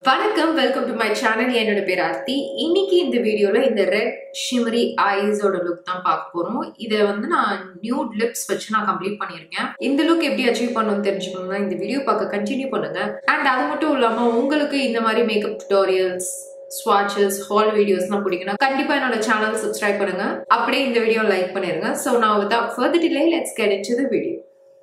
வணக்கம் welcome to my channel என்னோட பேர் ஆர்த்தி இன்னைக்கு இந்த வீடியோல இந்த ரெட் ஷிமரி ஐஸோட லுக் தான் பார்க்க போறோம் இதை வந்து நான் நியூட் லிப்ஸ் வச்சு நான் கம்ப்ளீட் பண்ணியிருக்கேன் இந்த லுக் எப்படி அச்சீவ் பண்ணணும்னு தெரிஞ்சுக்கணும்னா இந்த வீடியோ பார்க்க கண்டினியூ பண்ணுங்க அண்ட் அது மட்டும் இல்லாம உங்களுக்கு இந்த மாதிரி மேக்கப் டுட்டோரியல்ஸ் ஸ்வாட்சஸ் ஹால் வீடியோஸ்லாம் பிடிக்கணும் கண்டிப்பா என்னோட சேனல் சப்ஸ்கிரைப் பண்ணுங்க அப்படியே இந்த வீடியோ லைக் பண்ணிருங்க ஸோ நான் without further delay let's get into the video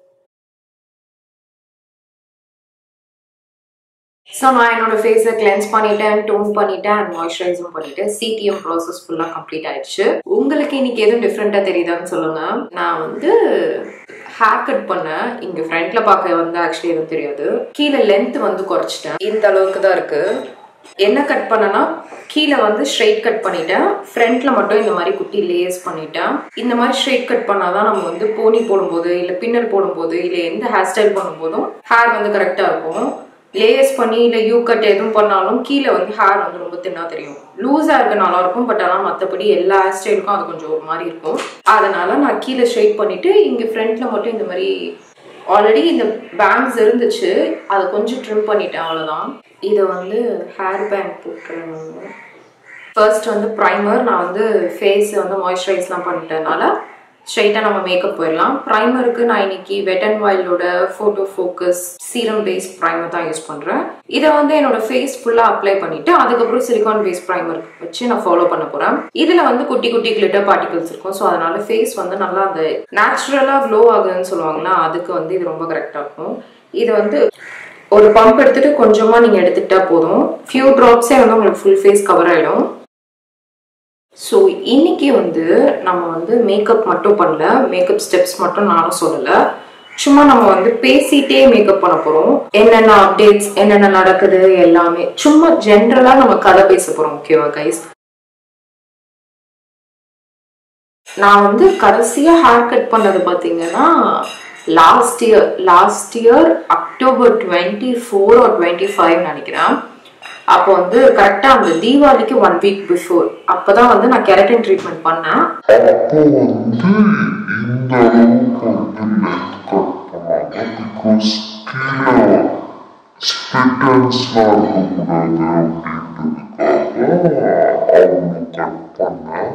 so நான் என்னோட ஃபேஸை கிளென்ஸ் பண்ணிட்டேன் டோன் பண்ணிட்டேன் அண்ட் மாய்ஸ்சரைஸும் பண்ணிட்டேன் சிடிஎம் ப்ராசஸ் ஃபுல்லாக கம்ப்ளீட் ஆயிடுச்சு உங்களுக்கு இன்னைக்கு எதுவும் டிஃப்ரெண்ட்டாக தெரியுதான்னு சொல்லுங்க நான் வந்து ஹேர் கட் பண்ணேன் இங்கே ஃப்ரண்ட்ல பார்க்க வந்து ஆக்சுவலி எதுவும் தெரியாது கீழே லென்த் வந்து குறைச்சிட்டேன் இந்த அளவுக்கு தான் இருக்கு என்ன கட் பண்ணனா கீழே வந்து ஸ்ட்ரைட் கட் பண்ணிட்டேன் ஃப்ரண்ட்ல மட்டும் இந்த மாதிரி குட்டி லேஸ் பண்ணிட்டேன் இந்த மாதிரி ஸ்ட்ரைட் கட் பண்ணாதான் நம்ம வந்து போனி போடும்போது இல்லை பின்னல் போடும்போது இல்லை எந்த ஹேர் ஸ்டைல் பண்ணும்போதும் ஹேர் வந்து கரெக்டாக இருக்கும் லேயர்ஸ் பண்ணி இல்லை யூ கட் எதுவும் பண்ணாலும் கீழே வந்து ஹேர் வந்து ரொம்ப தின்னா தெரியும் லூஸாக இருக்க நல்லா இருக்கும் பட் ஆனால் மற்றபடி எல்லா ஹேர் ஸ்டைலுக்கும் அது கொஞ்சம் ஒரு மாதிரி இருக்கும் அதனால நான் கீழே ஸ்ட்ரைட் பண்ணிட்டு இங்கே ஃப்ரண்ட்ல மட்டும் இந்த மாதிரி ஆல்ரெடி இந்த பேங்க்ஸ் இருந்துச்சு அதை கொஞ்சம் ட்ரிம் பண்ணிட்டேன் அவ்வளோதான் இதை வந்து ஹேர் பேங்க் போட்டுருவேன் ஃபர்ஸ்ட் வந்து ப்ரைமர் நான் வந்து ஃபேஸ் வந்து மாய்ஸ்சரைஸ்லாம் பண்ணிட்டதுனால ஸ்ட்ரைட்டாக நம்ம மேக்கப் போயிடலாம் ப்ரைமருக்கு நான் இன்னைக்கு வெட் அண்ட் வைல்டோட photo focus serum base primer தான் யூஸ் பண்ணுறேன் இதை வந்து என்னோட ஃபேஸ் ஃபுல்லாக அப்ளை பண்ணிட்டு அதுக்கப்புறம் சிலிகான் பேஸ் ப்ரைமர் வச்சு நான் ஃபாலோ பண்ண போகிறேன் இதில் வந்து குட்டி குட்டி கிளிட்டர் பார்ட்டிகல்ஸ் இருக்கும் ஸோ அதனால ஃபேஸ் வந்து நல்லா அந்த நேச்சுரலாக க்ளோ ஆகுதுன்னு சொல்லுவாங்களா அதுக்கு வந்து இது ரொம்ப கரெக்டாக இருக்கும் இது வந்து ஒரு பம்ப் எடுத்துட்டு கொஞ்சமாக நீங்கள் எடுத்துக்கிட்டா போதும் ஃபியூ ட்ராப்ஸே வந்து உங்களுக்கு ஃபுல் ஃபேஸ் கவர் ஆகிடும் ஸோ இன்னைக்கு வந்து நம்ம வந்து மேக்கப் மட்டும் பண்ணல மேக்கப் ஸ்டெப்ஸ் மட்டும் நானும் சொல்லலை சும்மா நம்ம வந்து பேசிட்டே மேக்கப் பண்ண போறோம் என்னென்ன அப்டேட்ஸ் என்னென்ன நடக்குது எல்லாமே சும்மா ஜென்ரலா நம்ம கதை பேச போறோம் ஓகேவா கைஸ் நான் வந்து கடைசியா ஹேர் கட் பண்ணது பாத்தீங்கன்னா last year last year October twenty four or twenty five நினைக்கிறேன் அப்போ வந்து கரெக்டா அந்த தீபாவளிக்கு ஒன் வீக் பிஃபோர் அப்பதான் வந்து நான் கெரட்டின் ட்ரீட்மெண்ட் பண்ணேன் அப்போ வந்து இந்த அளவுக்கு வந்து லென்த் கட் பண்ணாங்க பிகாஸ் கீழே ஸ்பிட்டன்ஸ்லாம் இருக்கக்கூடாது அப்படின்றதுக்காக அவங்க கட் பண்ணேன்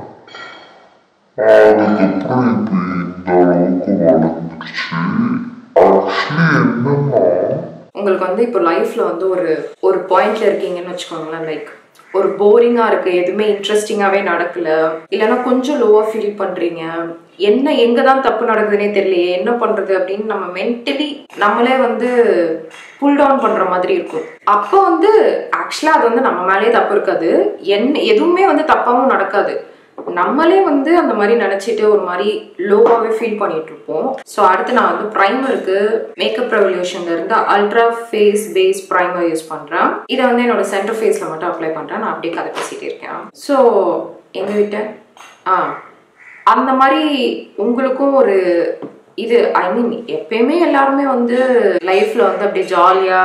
அதுக்கப்புறம் இப்போ இந்த அளவுக்கு வளர்ந்துருச்சு ஆக்சுவலி என்னன்னா உங்களுக்கு வந்து இப்போ லைஃப்ல வந்து ஒரு ஒரு பாயிண்ட்ல இருக்கீங்கன்னு வச்சுக்கோங்களேன் லைக் ஒரு போரிங்கா இருக்கு எதுவுமே இன்ட்ரெஸ்டிங்காவே நடக்கல இல்லைன்னா கொஞ்சம் லோவா ஃபீல் பண்றீங்க என்ன எங்க தான் தப்பு நடக்குதுன்னே தெரியலையே என்ன பண்றது அப்படின்னு நம்ம மென்டலி நம்மளே வந்து புல் டவுன் பண்ற மாதிரி இருக்கும் அப்போ வந்து ஆக்சுவலா அது வந்து நம்ம மேலேயே தப்பு இருக்காது என்ன எதுவுமே வந்து தப்பாவும் நடக்காது நம்மளே வந்து அந்த மாதிரி நினைச்சிட்டு ஒரு மாதிரி லோவாகவே ஃபீல் பண்ணிட்டு இருப்போம் ஸோ அடுத்து நான் வந்து ப்ரைமருக்கு மேக்கப் ரெவல்யூஷன்ல இருந்து ultra face base primer use பண்றேன் இதை வந்து என்னோட சென்டர் ஃபேஸ்ல மட்டும் அப்ளை பண்றேன் நான் அப்படியே கதை பேசிட்டு இருக்கேன் ஸோ எங்க வீட்டை ஆ அந்த மாதிரி உங்களுக்கும் ஒரு இது ஐ மீன் எப்பயுமே எல்லாருமே வந்து லைஃப்ல வந்து அப்படியே ஜாலியா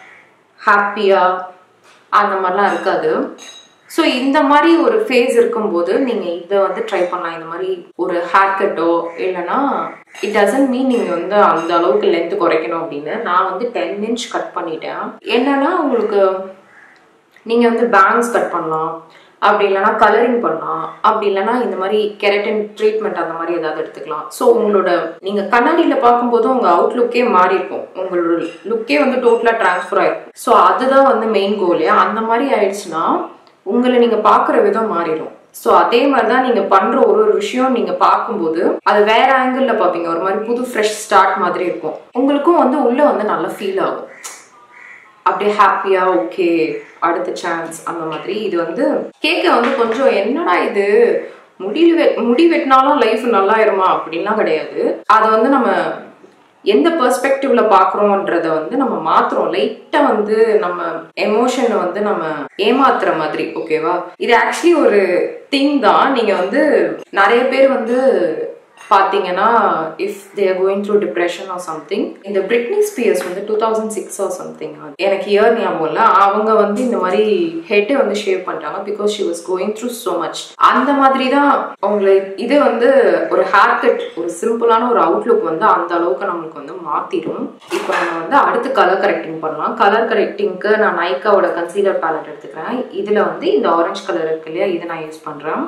ஹாப்பியா அந்த மாதிரிலாம் இருக்காது ஸோ இந்த மாதிரி ஒரு ஃபேஸ் இருக்கும்போது நீங்கள் இதை வந்து ட்ரை பண்ணலாம் இந்த மாதிரி ஒரு ஹேர் கட்டோ இல்லைன்னா இட் டசன்ட் மீன் நீங்கள் வந்து அந்த அளவுக்கு லென்த் குறைக்கணும் அப்படின்னு நான் வந்து டென் இன்ச் கட் பண்ணிட்டேன் என்னன்னா உங்களுக்கு நீங்கள் வந்து பேங்க்ஸ் கட் பண்ணலாம் அப்படி இல்லைன்னா கலரிங் பண்ணலாம் அப்படி இல்லைன்னா இந்த மாதிரி கெரட்டின் ட்ரீட்மெண்ட் அந்த மாதிரி ஏதாவது எடுத்துக்கலாம் ஸோ உங்களோட நீங்கள் கண்ணாடியில் பார்க்கும்போது உங்கள் அவுட்லுக்கே மாறி இருக்கும் உங்களோட லுக்கே வந்து டோட்டலாக ட்ரான்ஸ்ஃபர் ஆயிருக்கும் ஸோ அதுதான் வந்து மெயின் கோலே அந்த மாதிரி ஆயிடுச்சுன்னா உங்களை நீங்க பாக்குற விதம் மாறிடும் ஸோ அதே மாதிரி தான் நீங்க பண்ற ஒரு ஒரு விஷயம் நீங்க பார்க்கும்போது அது வேற ஆங்கிள் பார்ப்பீங்க ஒரு மாதிரி புது ஃப்ரெஷ் ஸ்டார்ட் மாதிரி இருக்கும் உங்களுக்கும் வந்து உள்ள வந்து நல்லா ஃபீல் ஆகும் அப்படியே ஹாப்பியா ஓகே அடுத்த சான்ஸ் அந்த மாதிரி இது வந்து கேட்க வந்து கொஞ்சம் என்னடா இது முடி வெ முடி வெட்டினாலும் லைஃப் நல்லாயிருமா அப்படின்லாம் கிடையாது அதை வந்து நம்ம எந்த பெர்ஸ்பெக்டிவ்ல பாக்குறோம்ன்றத வந்து நம்ம மாத்துறோம் லைட்டா வந்து நம்ம எமோஷனை வந்து நம்ம ஏமாத்துற மாதிரி ஓகேவா இது ஆக்சுவலி ஒரு திங் தான் நீங்க வந்து நிறைய பேர் வந்து பார்த்தீங்கன்னா if they are going through depression or something இந்த பிரிட்னி ஸ்பியர்ஸ் வந்து two thousand six or something எனக்கு இயர் ஞாபகம் இல்லை அவங்க வந்து இந்த மாதிரி ஹெட்டை வந்து ஷேவ் பண்ணிட்டாங்க because she was going through so much அந்த மாதிரி தான் அவங்களை இது வந்து ஒரு ஹேர் கட் ஒரு சிம்பிளான ஒரு அவுட்லுக் வந்து அந்த அளவுக்கு நம்மளுக்கு வந்து மாத்திடும் இப்போ நம்ம வந்து அடுத்து கலர் கரெக்டிங் பண்ணலாம் கலர் கரெக்டிங்க்கு நான் நைக்காவோட கன்சீலர் பேலட் எடுத்துக்கிறேன் இதுல வந்து இந்த ஆரஞ்சு கலர் இருக்கு இல்லையா இதை நான் யூஸ் பண்றேன்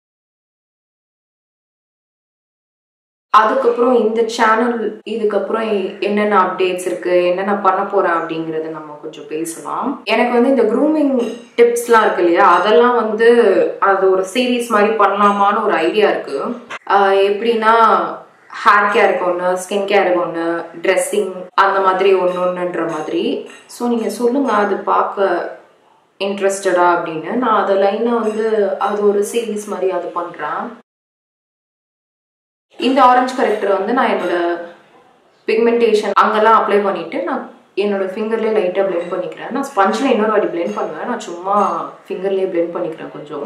அதுக்கப்புறம் இந்த சேனல் இதுக்கப்புறம் என்னென்ன அப்டேட்ஸ் இருக்கு என்னென்ன பண்ண போறேன் அப்படிங்கறத நம்ம கொஞ்சம் பேசலாம் எனக்கு வந்து இந்த க்ரூமிங் டிப்ஸ்லாம் இருக்கு இல்லையா அதெல்லாம் வந்து அது ஒரு சீரீஸ் மாதிரி பண்ணலாமான்னு ஒரு ஐடியா இருக்கு ஆஹ் எப்படின்னா ஹேர் கேருக்கு ஒன்று ஸ்கின் கேருக்கு ஒன்று ட்ரெஸ்ஸிங் அந்த மாதிரி ஒன்று ஒன்றுன்ற மாதிரி ஸோ நீங்கள் சொல்லுங்கள் அது பார்க்க இன்ட்ரெஸ்டடா அப்படின்னு நான் அதை லைனாக வந்து அது ஒரு சீரீஸ் மாதிரி அது பண்ணுறேன் இந்த ஆரஞ்சு கரெக்டர் வந்து நான் என்னோட பிக்மெண்டேஷன் அங்கெல்லாம் அப்ளை பண்ணிட்டு நான் என்னோட ஃபிங்கர்லேயே லைட்டாக பிளெண்ட் பண்ணிக்கிறேன் நான் ஸ்பஞ்சில் இன்னொரு வாட்டி பிளெண்ட் பண்ணுவேன் நான் சும்மா ஃபிங்கர்லேயே பிளெண்ட் பண்ணிக்கிறேன் கொஞ்சம்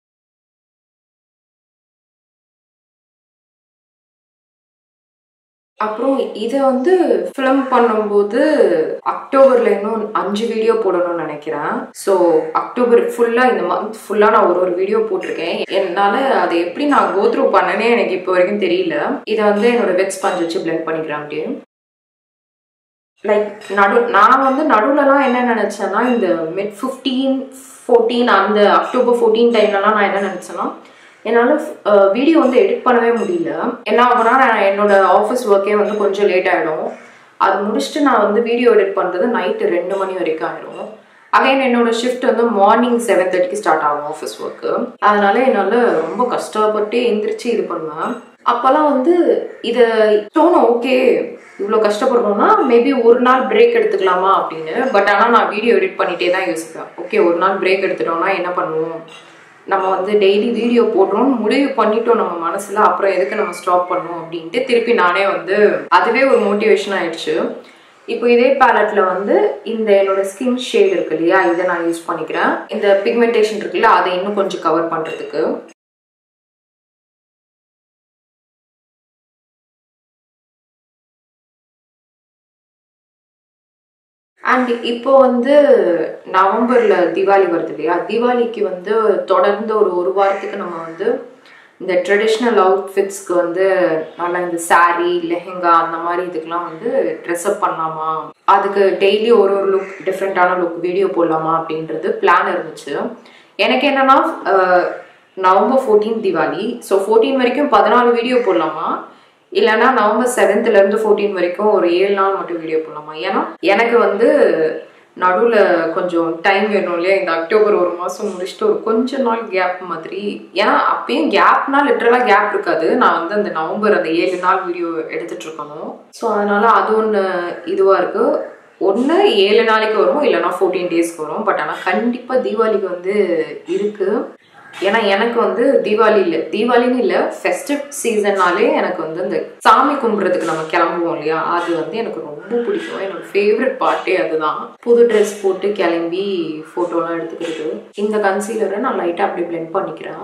அப்புறம் இதை வந்து ஃபிலிம் பண்ணும்போது அக்டோபர்ல இன்னும் அஞ்சு வீடியோ போடணும்னு நினைக்கிறேன் ஸோ அக்டோபர் ஃபுல்லாக இந்த மந்த் ஃபுல்லாக நான் ஒரு ஒரு வீடியோ போட்டிருக்கேன் என்னால் அதை எப்படி நான் கோத்ரூ பண்ணனே எனக்கு இப்போ வரைக்கும் தெரியல இதை வந்து என்னோட வெட் ஸ்பஞ்ச் வச்சு பிளெண்ட் பண்ணிக்கிறேன் அப்படியே லைக் நடு நான் வந்து நடுவுலலாம் என்ன நினச்சேன்னா இந்த மிட் ஃபிஃப்டீன் ஃபோர்டீன் அந்த அக்டோபர் ஃபோர்டீன் டைம்லலாம் நான் என்ன நினச்சேன்னா என்னால் வீடியோ வந்து எடிட் பண்ணவே முடியல என்ன ஆகுனா நான் என்னோட ஆஃபீஸ் ஒர்க்கே வந்து கொஞ்சம் லேட் ஆகிடும் அது முடிச்சுட்டு நான் வந்து வீடியோ எடிட் பண்ணுறது நைட்டு ரெண்டு மணி வரைக்கும் ஆயிடும் அகைன் என்னோட ஷிஃப்ட் வந்து மார்னிங் செவன் தேர்ட்டிக்கு ஸ்டார்ட் ஆகும் ஆஃபீஸ் ஒர்க்கு அதனால என்னால் ரொம்ப கஷ்டப்பட்டு எந்திரிச்சு இது பண்ணுவேன் அப்போல்லாம் வந்து இதை தோணும் ஓகே இவ்வளோ கஷ்டப்படுறோம்னா மேபி ஒரு நாள் பிரேக் எடுத்துக்கலாமா அப்படின்னு பட் ஆனால் நான் வீடியோ எடிட் பண்ணிட்டே தான் யோசிப்பேன் ஓகே ஒரு நாள் பிரேக் எடுத்துட்டோம்னா என்ன பண்ணுவோம் நம்ம வந்து டெய்லி வீடியோ போடுறோம் முடிவு பண்ணிட்டோம் நம்ம மனசுல அப்புறம் எதுக்கு நம்ம ஸ்டாப் பண்ணோம் அப்படின்ட்டு திருப்பி நானே வந்து அதுவே ஒரு மோட்டிவேஷன் ஆயிடுச்சு இப்போ இதே பேலட்ல வந்து இந்த என்னோட ஸ்கின் ஷேட் இருக்கு இல்லையா இதை நான் யூஸ் பண்ணிக்கிறேன் இந்த பிக்மெண்டேஷன் இருக்குல்ல அதை இன்னும் கொஞ்சம் கவர் பண்றதுக்கு அண்ட் இப்போ வந்து நவம்பர்ல தீபாவளி வருது இல்லையா தீபாவளிக்கு வந்து தொடர்ந்து ஒரு ஒரு வாரத்துக்கு நம்ம வந்து இந்த ட்ரெடிஷ்னல் அவுட்ஃபிட்ஸ்க்கு வந்து நல்லா இந்த saree லெஹெங்கா அந்த மாதிரி இதுக்கெல்லாம் வந்து ட்ரெஸ் அப் பண்ணலாமா அதுக்கு டெய்லி ஒரு ஒரு லுக் டிஃப்ரெண்ட்டான லுக் வீடியோ போடலாமா அப்படின்றது பிளான் இருந்துச்சு எனக்கு என்னன்னா அஹ், November fourteen Deepavali so fourteen வரைக்கும் பதினாலு வீடியோ போடலாமா இல்லைன்னா நவம்பர் செவன்த்ல இருந்து ஃபோர்டீன் வரைக்கும் ஒரு ஏழு நாள் மட்டும் வீடியோ போடலாமா ஏன்னா எனக்கு வந்து நடுவில் கொஞ்சம் டைம் வேணும் இல்லையா இந்த அக்டோபர் ஒரு மாதம் முடிச்சுட்டு ஒரு கொஞ்ச நாள் கேப் மாதிரி ஏன்னா அப்பயும் கேப்னா லிட்டரலாக கேப் இருக்காது நான் வந்து அந்த நவம்பர் அந்த ஏழு நாள் வீடியோ எடுத்துட்டு இருக்கணும் ஸோ அதனால அது ஒன்று இதுவாக இருக்கு ஒன்று ஏழு நாளைக்கு வரும் இல்லைன்னா ஃபோர்டீன் டேஸ்க்கு வரும் பட் ஆனால் கண்டிப்பாக தீபாவளிக்கு வந்து இருக்கு ஏன்னா எனக்கு வந்து தீபாவளி இல்லை தீபாவளின்னு இல்லை ஃபெஸ்டிவ் சீசன்னாலே எனக்கு வந்து இந்த சாமி கும்பிட்றதுக்கு நம்ம கிளம்புவோம் இல்லையா அது வந்து எனக்கு ரொம்ப பிடிக்கும் என்னோட ஃபேவரட் பார்ட்டே அதுதான் புது ட்ரெஸ் போட்டு கிளம்பி ஃபோட்டோலாம் எடுத்துக்கிறது இந்த கன்சீலரை நான் லைட்டாக அப்படி பிளெண்ட் பண்ணிக்கிறேன்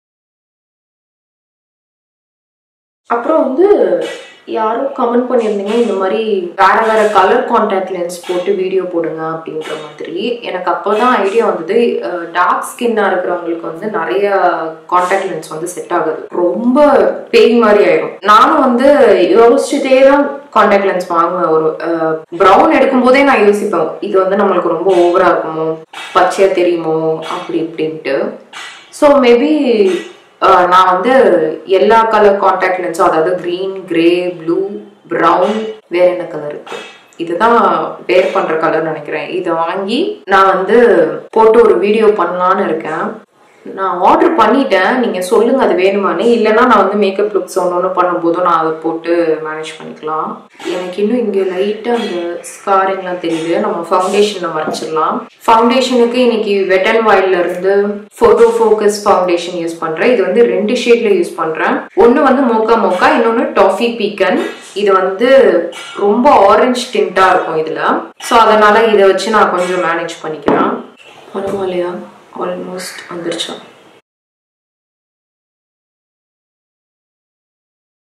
அப்புறம் வந்து யாரோ கமெண்ட் பண்ணியிருந்தீங்க இந்த மாதிரி வேற வேற கலர் கான்டாக்ட் லென்ஸ் போட்டு வீடியோ போடுங்க அப்படின்ற மாதிரி எனக்கு அப்போதான் ஐடியா வந்தது டார்க் ஸ்கின்னா இருக்கிறவங்களுக்கு வந்து நிறைய கான்டாக்ட் லென்ஸ் வந்து செட் ஆகுது ரொம்ப பேய் மாதிரி ஆயிடும் நானும் வந்து யோசிச்சுட்டே தான் கான்டாக்ட் லென்ஸ் வாங்குவேன் ஒரு ப்ரௌன் எடுக்கும் போதே நான் யோசிப்பேன் இது வந்து நம்மளுக்கு ரொம்ப ஓவரா இருக்குமோ பச்சையா தெரியுமோ அப்படி இப்படின்ட்டு ஸோ மேபி நான் வந்து எல்லா கலர் கான்டாக்ட் லென்ஸும் அதாவது க்ரீன் கிரே ப்ளூ ப்ரௌன் வேற என்ன கலர் இருக்கு இதுதான் வேர் பண்ற கலர் நினைக்கிறேன் இதை வாங்கி நான் வந்து போட்டு ஒரு வீடியோ பண்ணலான்னு இருக்கேன் நான் ஆர்டர் பண்ணிட்டேன் நீங்க சொல்லுங்க அது வேணுமான்னு இல்லைன்னா நான் வந்து மேக்கப் லுக்ஸ் ஒன்று ஒன்று பண்ணும்போதும் நான் அதை போட்டு மேனேஜ் பண்ணிக்கலாம் எனக்கு இன்னும் இங்கே லைட்டாக அந்த ஸ்காரிங்லாம் தெரியுது நம்ம ஃபவுண்டேஷனில் மறைச்சிடலாம் ஃபவுண்டேஷனுக்கு இன்னைக்கு வெட் அண்ட் வாயில்ல இருந்து ஃபோட்டோ ஃபோக்கஸ் ஃபவுண்டேஷன் யூஸ் பண்றேன் இது வந்து ரெண்டு ஷேட்ல யூஸ் பண்றேன் ஒன்று வந்து மோக்கா மோக்கா இன்னொன்று டாஃபி பீக்கன் இது வந்து ரொம்ப ஆரஞ்சு டிண்டா இருக்கும் இதுல ஸோ அதனால இதை வச்சு நான் கொஞ்சம் மேனேஜ் பண்ணிக்கிறேன் பரவாயில்லையா ஆல்மோஸ்ட் வந்துருச்சா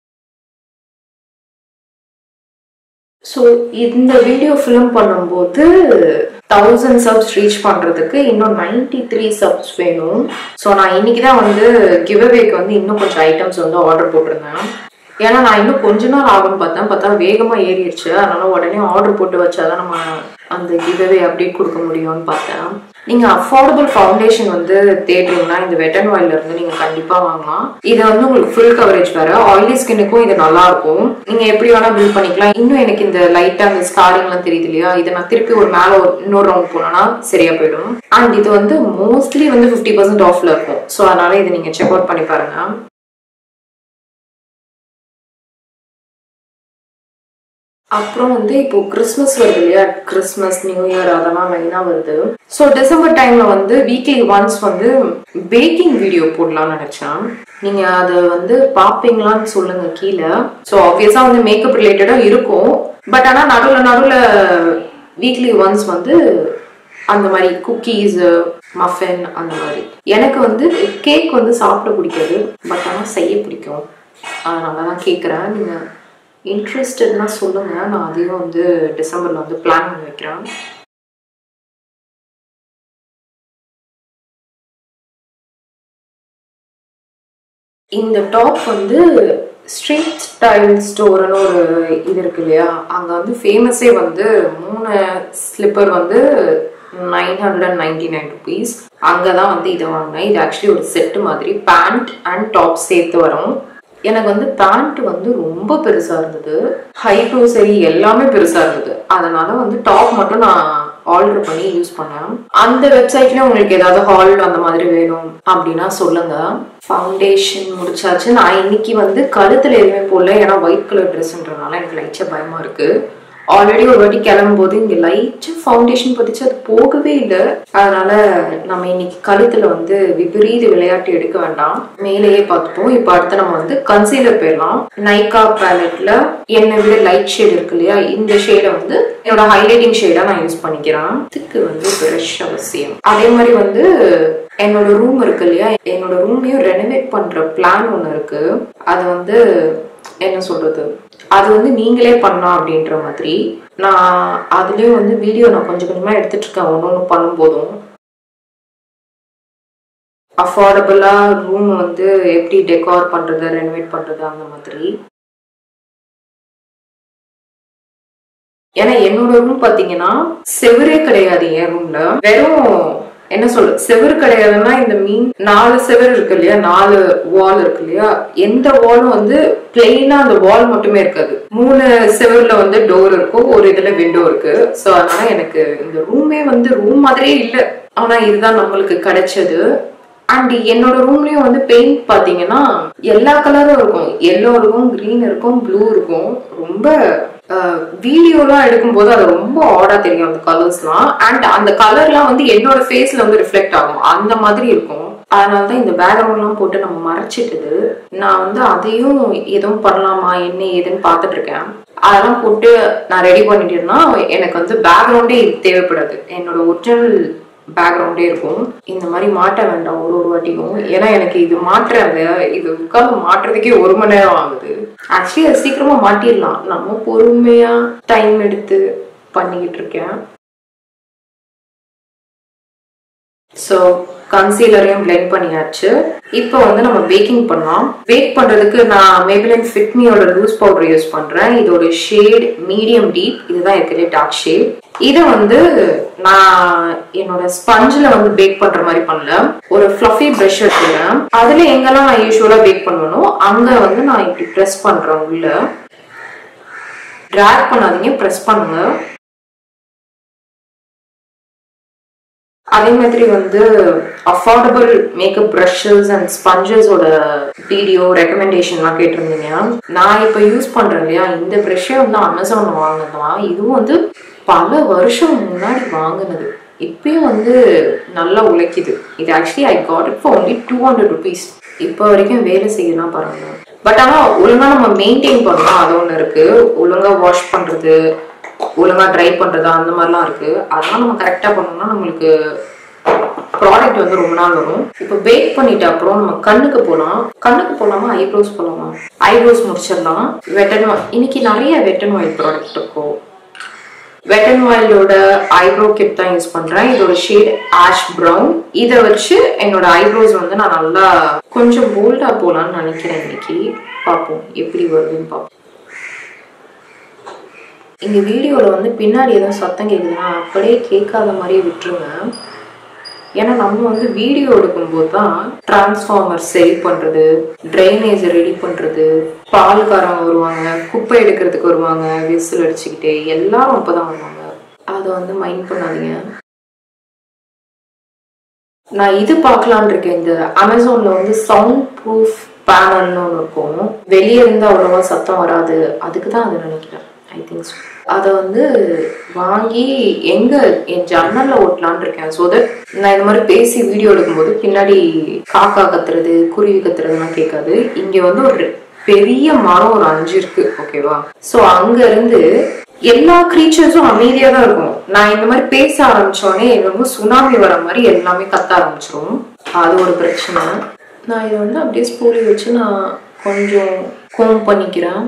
ஸோ இந்த வீடியோ ஃபிலிம் பண்ணும்போது தௌசண்ட் சப்ஸ் ரீச் பண்ணுறதுக்கு இன்னும் நைன்டி த்ரீ சப்ஸ் வேணும் ஸோ நான் இன்னைக்கு தான் வந்து கிவ்அவேக்கு வந்து இன்னும் கொஞ்சம் ஐட்டம்ஸ் வந்து ஆர்டர் போட்டிருந்தேன் ஏன்னா நான் இன்னும் கொஞ்ச நாள் ஆகும்னு பார்த்தேன் பார்த்தா வேகமாக ஏறிடுச்சு அதனால உடனே ஆர்டர் போட்டு வச்சாதான் நம்ம அந்த கிவ்அவே அப்டேட் கொடுக்க முடியும்னு பார்த்தேன் நீங்கள் அஃபோர்டபுள் ஃபவுண்டேஷன் வந்து தேடுறீங்கன்னா இந்த வெட்டன் ஆயில இருந்து நீங்கள் கண்டிப்பாக வாங்கலாம் இது வந்து உங்களுக்கு ஃபுல் கவரேஜ் வேற ஆயிலி ஸ்கின்னுக்கும் இது நல்லா இருக்கும் நீங்கள் எப்படி வேணால் பில்ட் பண்ணிக்கலாம் இன்னும் எனக்கு இந்த லைட்டாக அந்த ஸ்காரிங்லாம் தெரியுது இல்லையா இதை நான் திருப்பி ஒரு மேலே ஒரு இன்னொரு ரவுண்ட் போனோன்னா சரியா போயிடும் அண்ட் இது வந்து மோஸ்ட்லி வந்து ஃபிஃப்டி பர்சன்ட் ஆஃப்ல இருக்கும் ஸோ அதனால இதை நீங்கள் செக் அவுட் பண்ணி பாருங்க அப்புறம் வந்து இப்போ கிறிஸ்மஸ் வருது இல்லையா கிறிஸ்மஸ் நியூ இயர் அதெல்லாம் மெயினாக வருது ஸோ டிசம்பர் டைம்ல வந்து வீக்லி ஒன்ஸ் வந்து பேக்கிங் வீடியோ போடலாம்னு நினைச்சேன் நீங்க அதை வந்து பாப்பீங்களான்னு சொல்லுங்க கீழே ஸோ ஆப்வியஸா வந்து மேக்கப் ரிலேட்டடாக இருக்கும் பட் ஆனால் நடுவில் நடுவில் வீக்லி ஒன்ஸ் வந்து அந்த மாதிரி குக்கீஸ் மஃபின் அந்த மாதிரி எனக்கு வந்து கேக் வந்து சாப்பிட பிடிக்காது பட் ஆனால் செய்ய பிடிக்கும் அதனால தான் கேட்குறேன் நீங்கள் இன்ட்ரெஸ்டட்னா சொல்லுங்க நான் அதையும் வந்து டிசம்பர்ல வந்து பிளான் பண்ணி வைக்கிறேன் இந்த டாப் வந்து ஸ்ட்ரீட் ஸ்டைல் ஸ்டோர்னு ஒரு இது இருக்கு இல்லையா அங்கே வந்து ஃபேமஸே வந்து மூணு ஸ்லிப்பர் வந்து nine hundred and ninety nine rupees அங்கே தான் வந்து இதை வாங்கினேன் இது ஆக்சுவலி ஒரு செட்டு மாதிரி பேண்ட் அண்ட் டாப் சேர்த்து வரும் எனக்கு வந்து பேண்ட் வந்து ரொம்ப பெருசா இருந்தது ஹைட்டும் சரி எல்லாமே பெருசா இருந்தது அதனால வந்து டாப் மட்டும் நான் ஆர்டர் பண்ணி யூஸ் பண்ணேன் அந்த வெப்சைட்லயும் உங்களுக்கு ஏதாவது ஹால் அந்த மாதிரி வேணும் அப்படின்னா சொல்லுங்க ஃபவுண்டேஷன் முடிச்சாச்சு நான் இன்னைக்கு வந்து கழுத்துல எதுவுமே போடல ஏன்னா ஒயிட் கலர் ட்ரெஸ்ன்றனால எனக்கு லைச்சா பயமா இருக்கு ஆல்ரெடி ஒரு வாட்டி கிளம்பும்போது இங்க லைட்டா ஃபவுண்டேஷன் பத்திச்சு அது போகவே இல்லை அதனால நம்ம இன்னைக்கு கழுத்துல வந்து விபரீத விளையாட்டு எடுக்க வேண்டாம் மேலேயே பார்த்துப்போம் இப்போ அடுத்து நம்ம வந்து கன்சீலர் போயிடலாம் நைகா பேலட்ல என்னை விட லைட் ஷேட் இருக்கு இல்லையா இந்த ஷேடை வந்து என்னோட ஹைலைட்டிங் ஷேடா நான் யூஸ் பண்ணிக்கிறேன் இதுக்கு வந்து ப்ரஷ் அவசியம் அதே மாதிரி வந்து என்னோட ரூம் இருக்கு இல்லையா என்னோட ரூமையும் ரெனோவேட் பண்ற பிளான் ஒன்று இருக்கு அது வந்து என்ன சொல்றது அது வந்து நீங்களே பண்ணலாம் அப்படின்ற மாதிரி நான் அதுலயும் வந்து வீடியோ நான் கொஞ்சம் கொஞ்சமா எடுத்துட்டு இருக்கேன் ஒன்று ஒன்று பண்ணும்போதும் அஃபோர்டபுளா ரூம் வந்து எப்படி டெக்கார் பண்றது ரெனோவேட் பண்றது அந்த மாதிரி ஏன்னா என்னோட ரூம் பாத்தீங்கன்னா செவரே கிடையாது என் ரூம்ல வெறும் என்ன சொல்ற செவரு கிடையாதுன்னா இந்த மீன் நாலு செவர் இருக்கு இல்லையா நாலு வால் இருக்கு இல்லையா எந்த வாலும் வந்து பிளெயினா அந்த வால் மட்டுமே இருக்காது மூணு செவர்ல வந்து டோர் இருக்கும் ஒரு இதுல விண்டோ இருக்கு சோ அதனால எனக்கு இந்த ரூமே வந்து ரூம் மாதிரியே இல்லை ஆனா இதுதான் நம்மளுக்கு கிடைச்சது அண்ட் என்னோட ரூம்லயும் வந்து பெயிண்ட் பாத்தீங்கன்னா எல்லா கலரும் இருக்கும் எல்லோ இருக்கும் கிரீன் இருக்கும் ப்ளூ இருக்கும் ரொம்ப வீடியோலாம் எடுக்கும்போது அது ரொம்ப ஆடா தெரியும் அந்த கலர்ஸ்லாம் அண்ட் அந்த கலர்லாம் வந்து என்னோட ஃபேஸ்ல வந்து ரிஃப்ளெக்ட் ஆகும் அந்த மாதிரி இருக்கும் அதனால தான் இந்த பேக்ரவுண்ட்லாம் போட்டு நம்ம மறைச்சிட்டுது நான் வந்து அதையும் எதுவும் பண்ணலாமா என்ன ஏதுன்னு பார்த்துட்டு இருக்கேன் அதெல்லாம் போட்டு நான் ரெடி பண்ணிட்டேன்னா எனக்கு வந்து பேக்ரவுண்டே தேவைப்படாது என்னோட ஒரிஜினல் பேக்ரவுண்டே இருக்கும் இந்த மாதிரி மாட்ட வேண்டாம் ஒரு ஒரு வாட்டிக்கும் ஏன்னா எனக்கு இது மாட்டுறது இது உட்காந்து மாட்டுறதுக்கே ஒரு மணி நேரம் ஆகுது ஆக்சுவலி அது சீக்கிரமா மாட்டிடலாம் நம்ம பொறுமையா டைம் எடுத்து பண்ணிக்கிட்டு இருக்கேன் ஸோ கன்சீலரையும் பிளெண்ட் பண்ணியாச்சு இப்போ வந்து நம்ம பேக்கிங் பண்ணலாம் பேக் பண்றதுக்கு நான் மேபிலின் ஃபிட்மியோட லூஸ் பவுடர் யூஸ் பண்றேன் இதோட ஷேட் மீடியம் டீப் இதுதான் இருக்கிற டார்க் ஷேட் இதை வந்து நான் என்னோட ஸ்பஞ்சில் வந்து பேக் பண்ற மாதிரி பண்ணல ஒரு ஃப்ளஃபி ப்ரஷ் எடுத்துக்கிறேன் அதுல எங்கெல்லாம் நான் யூஸ்வலா பேக் பண்ணுவேனோ அங்க வந்து நான் இப்படி ப்ரெஸ் பண்றேன் உள்ள ட்ராக் பண்ணாதீங்க ப்ரெஸ் பண்ணுங்க அதே மாதிரி வந்து அஃபோர்டபுள் மேக்கப் ப்ரஷஸ் அண்ட் ஸ்பஞ்சஸோட வீடியோ ரெக்கமெண்டேஷன்லாம் கேட்டிருந்தீங்க நான் இப்போ யூஸ் பண்ணுறேன் இல்லையா இந்த ப்ரஷ்ஷே வந்து அமேசான் வாங்கினதான் இதுவும் வந்து பல வருஷம் முன்னாடி வாங்கினது இப்பயும் வந்து நல்லா உழைக்குது இது actually I got it for only two hundred rupees இப்போ வரைக்கும் வேலை செய்யலாம் பாருங்க பட் ஆனால் ஒழுங்காக நம்ம மெயின்டைன் பண்ணலாம் அது ஒன்று இருக்கு ஒழுங்காக வாஷ் பண்ணுறது ஒழுங்கா ட்ரை பண்றது அந்த மாதிரிலாம் இருக்கு அதெல்லாம் நம்ம கரெக்டா பண்ணோம்னா நம்மளுக்கு ப்ராடக்ட் வந்து ரொம்ப நாள் வரும் இப்போ பேக் பண்ணிட்ட அப்புறம் நம்ம கண்ணுக்கு போகலாம் கண்ணுக்கு போகலாமா ஐப்ரோஸ் போகலாமா ஐப்ரோஸ் முடிச்சிடலாம் வெட்டன் இன்னைக்கு நிறைய வெட்டன் ஆயில் ப்ராடக்ட் இருக்கும் வெட்டன் ஆயிலோட ஐப்ரோ கிட் தான் யூஸ் பண்றேன் இதோட ஷேட் ஆஷ் ப்ரௌன் இதை வச்சு என்னோட ஐப்ரோஸ் வந்து நான் நல்லா கொஞ்சம் போல்டா போலாம்னு நினைக்கிறேன் இன்னைக்கு பார்ப்போம் எப்படி வருதுன்னு பார்ப்போம் இங்க வீடியோல வந்து பின்னாடி எதுவும் சத்தம் கேக்குதுன்னா அப்படியே கேட்காத மாதிரியே விட்டுருங்க ஏன்னா நம்ம வந்து வீடியோ எடுக்கும்போது தான் டிரான்ஸ்ஃபார்மர் சரி பண்றது ட்ரைனேஜ் ரெடி பண்றது பால்காரங்க வருவாங்க குப்பை எடுக்கிறதுக்கு வருவாங்க விசில் அடிச்சுக்கிட்டே எல்லாரும் அப்பதான் வருவாங்க அதை வந்து மைண்ட் பண்ணாதீங்க நான் இது பார்க்கலான் இருக்கேன் இந்த அமேசான்ல வந்து சவுண்ட் ப்ரூஃப் பேனல்னு ஒன்று இருக்கும் வெளியே இருந்து அவ்வளோவா சத்தம் வராது அதுக்கு தான் அது நினைக்கிறேன் ஐ திங்க் அதை வந்து வாங்கி எங்க என் ஜன்னல்ல ஓட்டலான் இருக்கேன் ஸோ தட் நான் இந்த மாதிரி பேசி வீடியோ எடுக்கும்போது பின்னாடி காக்கா கத்துறது குருவி கத்துறதுலாம் கேட்காது இங்க வந்து ஒரு பெரிய மரம் ஒரு அஞ்சு இருக்கு ஓகேவா ஸோ அங்க இருந்து எல்லா க்ரீச்சர்ஸும் அமைதியா தான் இருக்கும் நான் இந்த மாதிரி பேச ஆரம்பிச்சோடனே என்னமோ சுனாமி வர மாதிரி எல்லாமே கத்த ஆரம்பிச்சிரும் அது ஒரு பிரச்சனை நான் இதை வந்து அப்படியே ஸ்பூலி வச்சு நான் கொஞ்சம் கோம் பண்ணிக்கிறேன்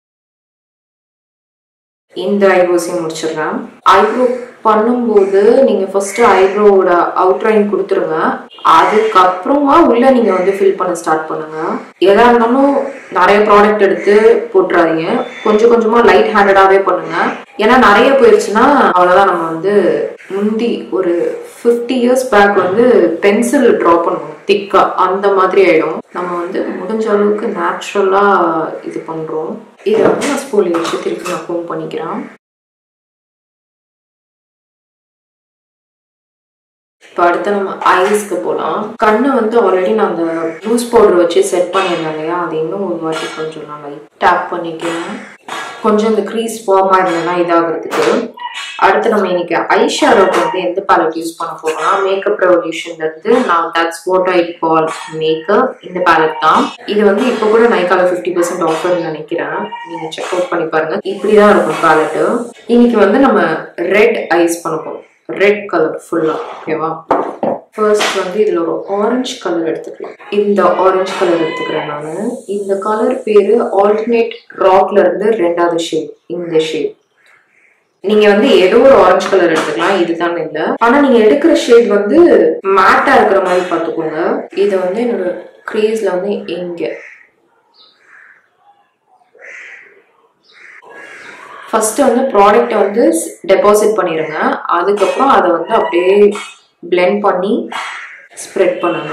இந்த ஐப்ரோஸையும் முடிச்சிடுறேன் ஐப்ரோ பண்ணும்போது நீங்க ஃபர்ஸ்ட் ஐப்ரோவோட அவுட்லைன் கொடுத்துருங்க அதுக்கப்புறமா உள்ள நீங்க வந்து ஃபில் பண்ண ஸ்டார்ட் பண்ணுங்க எதா இருந்தாலும் நிறைய ப்ராடக்ட் எடுத்து போட்டுறாதீங்க கொஞ்சம் கொஞ்சமா லைட் ஹேண்டடாவே பண்ணுங்க ஏன்னா நிறைய போயிடுச்சுன்னா அவ்வளவுதான் நம்ம வந்து முந்தி ஒரு ஃபிஃப்டி இயர்ஸ் பேக் வந்து பென்சில் ட்ரா பண்ணுவோம் திக்கா அந்த மாதிரி ஆயிடும் நம்ம வந்து முடிஞ்ச அளவுக்கு நேச்சுரலா இது பண்றோம் இதை வந்து நான் ஸ்பூலி வச்சு திருப்பி நான் ஃபோன் பண்ணிக்கிறேன் இப்போ அடுத்து நம்ம ஐஸ்க்கு போகலாம் கண்ணை வந்து ஆல்ரெடி நான் அந்த லூஸ் பவுடர் வச்சு செட் பண்ணியிருந்தேன் இல்லையா அது இன்னும் ஒரு வாட்டி கொஞ்சம் நான் லைட் டேப் பண்ணிக்கிறேன் கொஞ்சம் இந்த க்ரீஸ் ஃபார்மாக இருந்ததுன்னா இதாகிறதுக்கு அடுத்து நம்ம இன்னைக்கு ஐ ஷேடோக்கு வந்து எந்த பேலட் யூஸ் பண்ண போறோம்னா மேக்கப் ரெவல்யூஷன்ல இருந்து நான் that's what I call makeup இந்த பேலட் தான் இது வந்து இப்போ கூட நைக்கால ஃபிஃப்டி பர்சன்ட் ஆஃபர்னு நினைக்கிறேன் நீங்க செக் அவுட் பண்ணி பாருங்க இப்படிதான் இருக்கும் பேலட்டு இன்னைக்கு வந்து நம்ம ரெட் ஐஸ் பண்ண போறோம் ரெட் கலர் ஃபுல்லா ஓகேவா ஃபர்ஸ்ட் வந்து இதுல ஒரு ஆரஞ்சு கலர் எடுத்துக்கலாம் இந்த ஆரஞ்சு கலர் எடுத்துக்கிறேன் நான் இந்த கலர் பேரு ஆல்டர்னேட் ராக்ல இருந்து ரெண்டாவது ஷேட் இந்த ஷேட் நீங்க வந்து ஏதோ ஒரு ஆரஞ்சு கலர் எடுத்துக்கலாம் இதுதான் இல்ல ஆனா நீங்க எடுக்கிற ஷேட் வந்து மேட்டா இருக்கிற மாதிரி பாத்துக்கோங்க இத வந்து என்னோட கிரீஸ்ல வந்து இங்க ஃபர்ஸ்ட் வந்து ப்ராடக்ட்டை வந்து டெபாசிட் பண்ணிடுங்க அதுக்கப்புறம் அதை வந்து அப்படியே பிளெண்ட் பண்ணி ஸ்ப்ரெட் பண்ணுங்க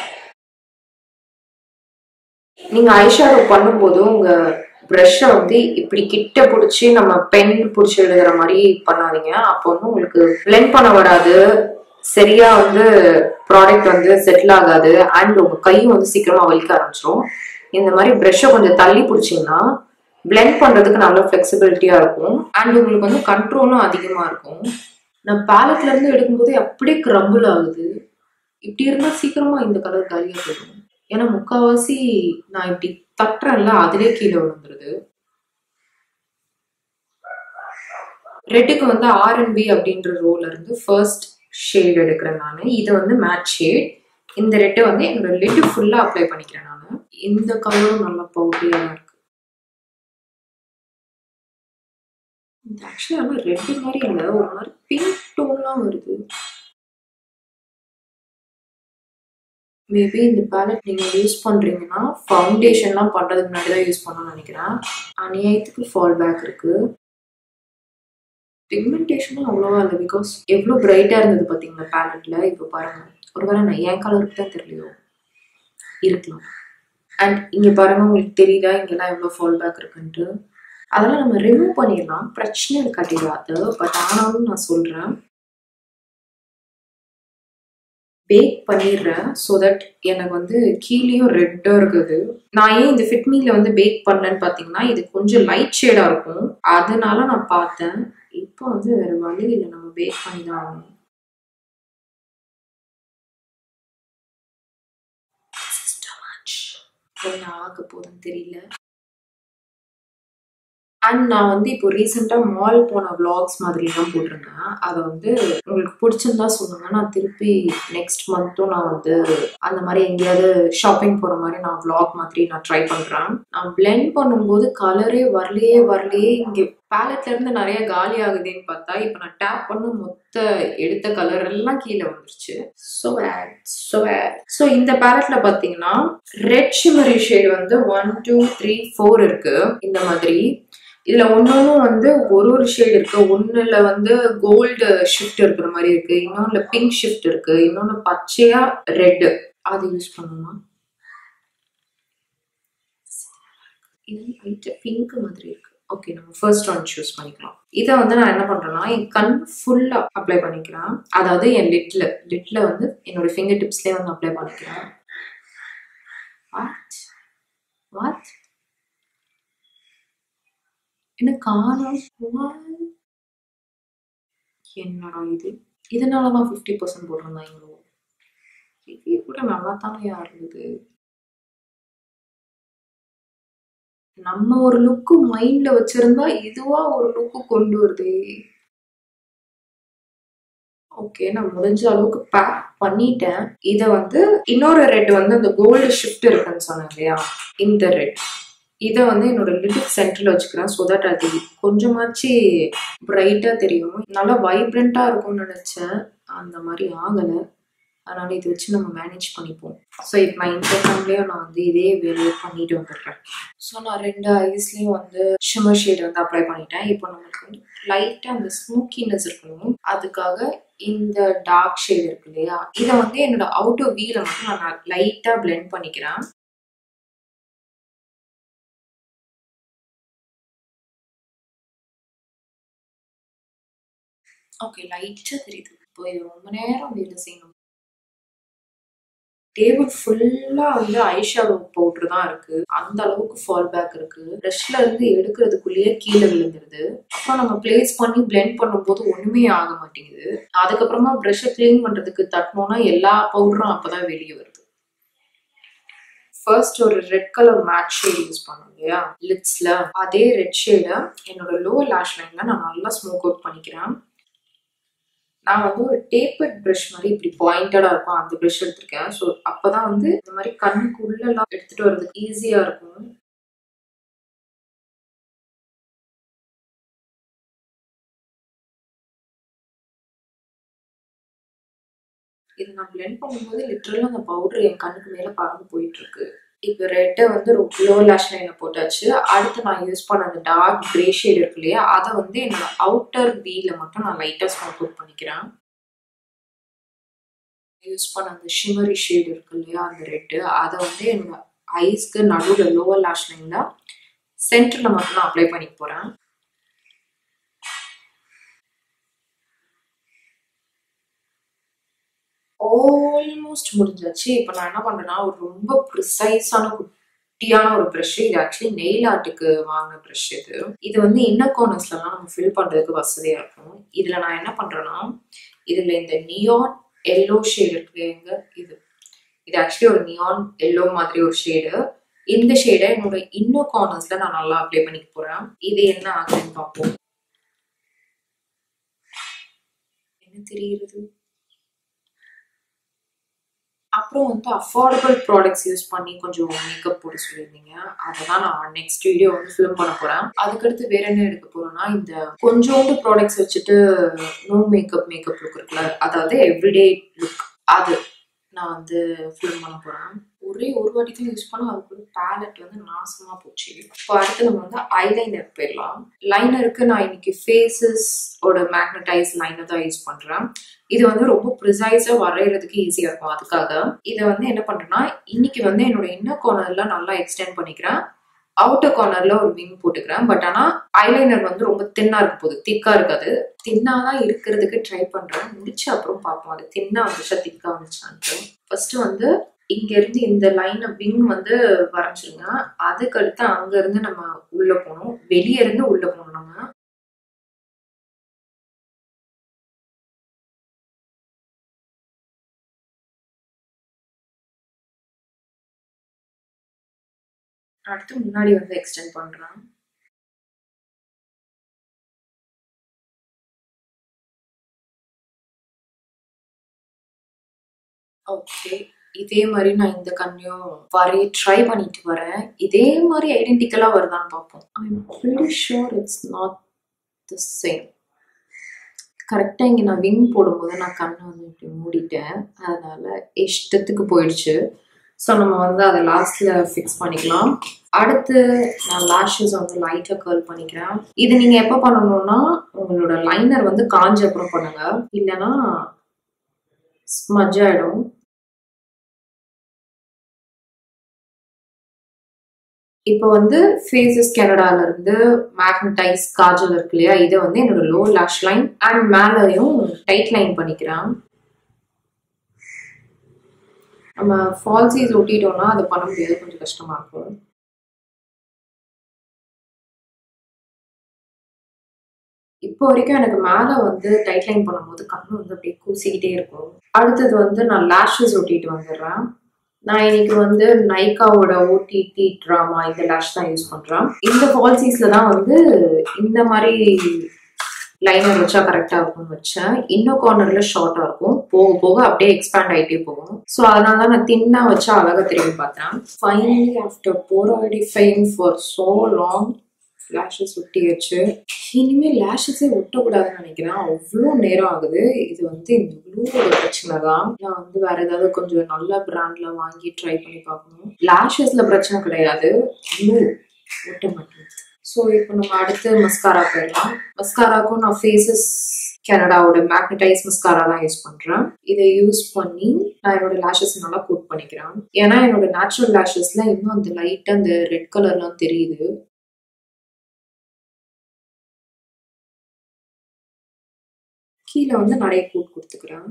நீங்க ஐஷேடோ பண்ணும்போது உங்க ப்ரஷ்ஷை வந்து இப்படி கிட்ட பிடிச்சி நம்ம பென் பிடிச்சி எழுதுற மாதிரி பண்ணாதீங்க அப்போ வந்து உங்களுக்கு பிளெண்ட் பண்ண வராது சரியா வந்து ப்ராடக்ட் வந்து செட்டில் ஆகாது அண்ட் உங்க கையும் வந்து சீக்கிரமா வலிக்க ஆரம்பிச்சிடும் இந்த மாதிரி ப்ரஷ்ஷை கொஞ்சம் தள்ளி பிடிச்சிங்கன்னா பிளெண்ட் பண்றதுக்கு நல்ல ஃபிளெக்சிபிலிட்டியா இருக்கும் அண்ட் உங்களுக்கு வந்து கண்ட்ரோலும் அதிகமா இருக்கும் நான் பேலட்ல இருந்து எடுக்கும்போது அப்படியே கிரம்பிள் ஆகுது இப்படி இருந்தா சீக்கிரமா இந்த கலர் காலியா போயிடும் ஏன்னா முக்காவாசி நான் இப்படி தட்டுறேன்ல அதிலே கீழே விழுந்துருது ரெட்டுக்கு வந்து ஆர்என்பி அப்படின்ற ரோல இருந்து ஃபர்ஸ்ட் ஷேட் எடுக்கிறேன் நான் இது வந்து மேட் ஷேட் இந்த ரெட்டை வந்து என்னோட லிட்டு ஃபுல்லா அப்ளை பண்ணிக்கிறேன் நான் இந்த கலரும் நல்லா பவுட்டியா இருக்கு ஆக்சுவலி ஆனால் ரெட்டு மாதிரி இல்லை ஒரு மாதிரி பிங்க் டோன்லாம் வருது மேபி இந்த பேலட் நீங்கள் யூஸ் பண்ணுறீங்கன்னா ஃபவுண்டேஷன்லாம் பண்ணுறதுக்கு முன்னாடி தான் யூஸ் பண்ணணும்னு நினைக்கிறேன் அநியாயத்துக்கு ஃபால் பேக் இருக்கு பிக்மெண்டேஷனும் அவ்வளோவா இல்லை பிகாஸ் எவ்வளோ பிரைட்டாக இருந்தது பார்த்தீங்களா பேலட்டில் இப்போ பாருங்கள் ஒருவேளை நான் என் கலருக்கு தான் தெரியலையோ இருக்கலாம் அண்ட் இங்கே பாருங்க உங்களுக்கு தெரியுதா இங்கெல்லாம் எவ்வளோ ஃபால் பேக் இருக்குன்ட்டு அதெல்லாம் நம்ம ரிமூவ் பண்ணிடலாம் பிரச்சனை இருக்காட்டிடாது பட் ஆனாலும் நான் சொல்கிறேன் பேக் பண்ணிடுறேன் ஸோ தட் எனக்கு வந்து கீழேயும் ரெட்டாக இருக்குது நான் ஏன் இந்த ஃபிட்மியில் வந்து பேக் பண்ணேன்னு பார்த்தீங்கன்னா இது கொஞ்சம் லைட் ஷேடாக இருக்கும் அதனால நான் பார்த்தேன் இப்போ வந்து வேறு வழி இல்லை நம்ம பேக் பண்ணி தான் ஆகணும் என்ன ஆக போதுன்னு தெரியல அண்ட் நான் வந்து இப்போ ரீசெண்டாக மால் போன vlogs மாதிரிலாம் போட்டிருந்தேன் அதை வந்து உங்களுக்கு பிடிச்சிருந்தா சொல்லுங்க நான் திருப்பி நெக்ஸ்ட் மந்த்தும் நான் வந்து அந்த மாதிரி எங்கேயாவது ஷாப்பிங் போகிற மாதிரி நான் vlog மாதிரி நான் ட்ரை பண்ணுறேன் நான் blend பண்ணும்போது கலரே வரலையே வரலையே இங்கே பேலட்ல இருந்து நிறைய காலி ஆகுதுன்னு பார்த்தா இப்போ நான் டேப் பண்ண மொத்த எடுத்த கலர் எல்லாம் கீழே வந்துருச்சு so odd so odd so இந்த பேலட்ல பார்த்தீங்கன்னா ரெட் ஷிமரி ஷேட் வந்து ஒன் டூ த்ரீ ஃபோர் இருக்கு இந்த மாதிரி இதுல ஒன்னொன்னும் வந்து ஒரு ஒரு ஷேட் இருக்கு ஒண்ணுல வந்து கோல்டு ஷிஃப்ட் இருக்கிற மாதிரி இருக்கு இன்னொன்னுல பிங்க் ஷிஃப்ட் இருக்கு இன்னொன்னு பச்சையா ரெட் அது யூஸ் பண்ணணுமா இது லைட் பிங்க் மாதிரி இருக்கு ஓகே நம்ம ஃபர்ஸ்ட் ஒன் சூஸ் பண்ணிக்கலாம் இதை வந்து நான் என்ன பண்றேன்னா என் கண் ஃபுல்லா அப்ளை பண்ணிக்கிறேன் அதாவது என் லிட்ல லிட்ல வந்து என்னோட ஃபிங்கர் டிப்ஸ்லேயே வந்து அப்ளை பண்ணிக்கிறேன் வாட் வாட் என்ன காணும் என்னடா இது இதனால தான் ஃபிஃப்டி பர்சன்ட் போட்டிருந்தாங்களோ ரிவ்யூ கூட நல்லா தானே இருந்தது நம்ம ஒரு லுக்கு மைண்ட்ல வச்சிருந்தா இதுவா ஒரு லுக்கு கொண்டு வருதே ஓகே நான் முடிஞ்ச அளவுக்கு பேக் பண்ணிட்டேன் இதை வந்து இன்னொரு ரெட் வந்து அந்த கோல்டு ஷிஃப்ட் இருக்குன்னு சொன்னேன் இல்லையா இந்த ரெட் இதை வந்து என்னோட லிட்டிக் சென்டரில் வச்சுக்கிறேன் ஸோ தட் அது கொஞ்சமாச்சு பிரைட்டாக தெரியும் நல்லா வைப்ரண்ட்டாக இருக்கும்னு நினச்சேன் அந்த மாதிரி ஆகலை அதனால இதை வச்சு நம்ம மேனேஜ் பண்ணிப்போம் ஸோ இப்போ நான் இந்த டைம்லேயும் நான் வந்து இதே வேலையை பண்ணிட்டு வந்துடுறேன் ஸோ நான் ரெண்டு ஐஸ்லேயும் வந்து ஷிமர் ஷேட் வந்து அப்ளை பண்ணிட்டேன் இப்போ நமக்கு வந்து லைட்டாக அந்த ஸ்மூக்கினஸ் இருக்கணும் அதுக்காக இந்த டார்க் ஷேட் இருக்கு இல்லையா இதை வந்து என்னோட அவுட்டர் வீல மட்டும் நான் லைட்டாக blend பண்ணிக்கிறேன் ஓகே லைட்டாக தெரியுது இப்போ இது ரொம்ப நேரம் வேலை செய்யணும் டேபிள் ஃபுல்லா வந்து ஐஷேடோ பவுடர் தான் இருக்கு அந்த அளவுக்கு ஃபால் பேக் இருக்கு ப்ரஷ்ல இருந்து எடுக்கிறதுக்குள்ளேயே கீழே விழுந்துருது அப்புறம் நம்ம பிளேஸ் பண்ணி பிளெண்ட் பண்ணும்போது ஒண்ணுமே ஆக மாட்டேங்குது அதுக்கப்புறமா ப்ரஷ்ஷை க்ளீன் பண்றதுக்கு தட்டினோம்னா எல்லா பவுடரும் அப்பதான் வெளியே வருது ஃபர்ஸ்ட் ஒரு red colour matte shade use பண்ணோம் இல்லையா லிப்ஸ்ல அதே ரெட் ஷேடை என்னோட லோவர் லேஷ் லைன்ல நான் நல்லா ஸ்மோக் அவுட் பண்ணிக்கிறேன் நான் வந்து ஒரு டேப்பர்ட் ப்ரஷ் மாதிரி இப்படி பாயிண்டடா இருக்கும் அந்த ப்ரஷ் எடுத்திருக்கேன் ஸோ அப்பதான் வந்து இந்த மாதிரி கண்ணுக்கு உள்ளெல்லாம் எடுத்துட்டு வர்றதுக்கு ஈஸியா இருக்கும் இது நான் பிளெண்ட் பண்ணும்போது லிட்டரலாக அந்த பவுடர் என் கண்ணுக்கு மேலே பறந்து போயிட்டு இருக்கு இப்போ ரெட்டை வந்து லோ லேஷ் லைனை போட்டாச்சு அடுத்து நான் யூஸ் பண்ண அந்த டார்க் கிரே ஷேட் இருக்கு இல்லையா அதை வந்து என்னோட அவுட்டர் பீல மட்டும் நான் லைட்டாக ஸ்மோக் அவுட் பண்ணிக்கிறேன் யூஸ் பண்ண அந்த ஷிமரி ஷேட் இருக்கு இல்லையா அந்த ரெட்டு அதை வந்து என்னோட ஐஸ்க்கு நடுவில் லோவர் லேஷ் லைனில் சென்டரில் மட்டும் நான் அப்ளை பண்ணிக்க போகிறேன் ஆல்மோஸ்ட் முடிஞ்சாச்சு இப்போ நான் என்ன பண்றேன்னா ஒரு ரொம்ப ப்ரிசைஸான குட்டியான ஒரு ப்ரஷ் இது ஆக்சுவலி நெயில் ஆர்ட்டுக்கு வாங்கின ப்ரஷ் இது இது வந்து இன்னர் கார்னர்ஸ்லாம் நம்ம ஃபில் பண்றதுக்கு வசதியா இருக்கும் இதுல நான் என்ன பண்றேன்னா இதுல இந்த நியான் எல்லோ ஷேடு இருக்கு எங்க இது இது ஆக்சுவலி ஒரு நியான் எல்லோ மாதிரி ஒரு ஷேடு இந்த ஷேடை என்னோட இன்னர் கார்னர்ஸ்ல நான் நல்லா அப்ளை பண்ணிக்க போறேன் இது என்ன ஆகுதுன்னு பார்ப்போம் என்ன தெரியுது அப்புறம் வந்து அஃபோர்டபுள் ப்ராடக்ட்ஸ் யூஸ் பண்ணி கொஞ்சம் மேக்கப் போட சொல்லியிருந்தீங்க அதை தான் நான் நெக்ஸ்ட் வீடியோ வந்து ஃபிலிம் பண்ண போறேன் அதுக்கடுத்து வேற என்ன எடுக்க போறேன்னா இந்த கொஞ்சோண்டு ப்ராடக்ட்ஸ் வச்சுட்டு நோ மேக்கப் மேக்கப் லுக் இருக்குல்ல அதாவது எவ்ரிடே லுக் அது நான் வந்து ஃபிலிம் பண்ண போறேன் ஒரே ஒரு வாட்டி தான் யூஸ் பண்ண அதுக்குள்ள பேலட் வந்து நாசமா போச்சு இப்போ அடுத்து நம்ம வந்து ஐலைனர் போயிடலாம் லைனருக்கு நான் இன்னைக்கு ஃபேஸஸ் ஓட மேக்னடைஸ் லைனர் தான் யூஸ் பண்றேன் இது வந்து ரொம்ப ப்ரிசைஸா வரைகிறதுக்கு ஈஸியா இருக்கும் அதுக்காக இதை வந்து என்ன பண்றேன்னா இன்னைக்கு வந்து என்னோட இன்னர் கார்னர்ல நல்லா எக்ஸ்டெண்ட் பண்ணிக்கிறேன் அவுட்டர் கார்னர்ல ஒரு விங் போட்டுக்கிறேன் பட் ஆனா ஐலைனர் வந்து ரொம்ப தின்னா இருக்க போகுது திக்கா இருக்காது தின்னா தான் இருக்கிறதுக்கு ட்ரை பண்றேன் முடிச்சு அப்புறம் பார்ப்போம் அது தின்னா வந்துச்சா திக்கா வந்துச்சான்ட்டு ஃபர்ஸ்ட் வந்து இங்க இருந்து இந்த லைனை விங் வந்து வரைஞ்சிருங்க அதுக்கு அடுத்து அங்க இருந்து நம்ம உள்ள போகணும் வெளியே இருந்து உள்ள போகணும் நம்ம அடுத்து முன்னாடி வந்து எக்ஸ்டெண்ட் பண்றேன் ஓகே இதே மாதிரி நான் இந்த கண்ணையும் வரைய ட்ரை பண்ணிட்டு வரேன் இதே மாதிரி ஐடென்டிக்கலா வருதான்னு பார்ப்போம் I am pretty sure it's not the same கரெக்டாக இங்கே நான் விங் போடும்போது நான் கண்ணை வந்து இப்படி மூடிட்டேன் அதனால இஷ்டத்துக்கு போயிடுச்சு ஸோ நம்ம வந்து அதை லாஸ்ட்ல ஃபிக்ஸ் பண்ணிக்கலாம் அடுத்து நான் லேஷஸ் வந்து லைட்டாக கர்ல் பண்ணிக்கிறேன் இது நீங்கள் எப்போ பண்ணணும்னா உங்களோட லைனர் வந்து காஞ்ச அப்புறம் பண்ணுங்க இல்லைன்னா ஸ்மஜ் ஆயிடும் இப்போ வந்து ஃபேஸஸ் கனடால இருந்து மேக்னடைஸ் காஜல் இருக்கு இல்லையா இதை வந்து என்னோட லோ லேஷ் லைன் அண்ட் மேலேயும் டைட் லைன் பண்ணிக்கிறேன் நம்ம ஃபால்சீஸ் ஒட்டிட்டோம்னா அதை பண்ண முடியாது கொஞ்சம் கஷ்டமா இருக்கும் இப்போ வரைக்கும் எனக்கு மேலே வந்து டைட் லைன் பண்ணும்போது கண்ணு வந்து அப்படியே கூசிக்கிட்டே இருக்கும் அடுத்தது வந்து நான் லேஷஸ் ஒட்டிட்டு வந்துடுறேன் நான் இன்னைக்கு வந்து நைக்காவோட ஓடிடி ட்ராமா இந்த லேஷ் தான் யூஸ் பண்றேன் இந்த ஃபால்சீஸ்ல தான் வந்து இந்த மாதிரி லைனர் வச்சா கரெக்டா இருக்கும்னு வச்சேன் இன்னும் கார்னர்ல ஷார்ட்டா இருக்கும் போக போக அப்படியே எக்ஸ்பேண்ட் ஆயிட்டே போகும் ஸோ அதனால தான் நான் தின்னா வச்சா அழகா திரும்பி பார்த்தேன் ஃபைனலி ஆஃப்டர் போராடிஃபைங் ஃபார் சோ லாங் லேஷஸ் ஒட்டியாச்சு இனிமேல் லேஷஸே ஒட்டக்கூடாதுன்னு நினைக்கிறேன் அவ்வளோ நேரம் ஆகுது இது வந்து இந்த ப்ளூவோட பிரச்சனை தான் நான் வந்து வேற ஏதாவது கொஞ்சம் நல்ல பிராண்ட்ல வாங்கி ட்ரை பண்ணி பார்க்கணும் லேஷஸ்ல பிரச்சனை கிடையாது ப்ளூ ஒட்ட மாட்டேங்குது ஸோ இப்போ நம்ம அடுத்து மஸ்காரா போயிடலாம் மஸ்காராக்கும் நான் ஃபேஸஸ் கனடாவோட மேக்னடைஸ் மஸ்காரா தான் யூஸ் பண்றேன் இதை யூஸ் பண்ணி நான் என்னோட லேஷஸ் நல்லா கோட் பண்ணிக்கிறேன் ஏன்னா என்னோட நேச்சுரல் லேஷஸ்ல இன்னும் அந்த லைட்டா அந்த ரெட் கலர்லாம் தெரியுது கீழே வந்து நிறைய கோட் கொடுத்துக்கிறேன்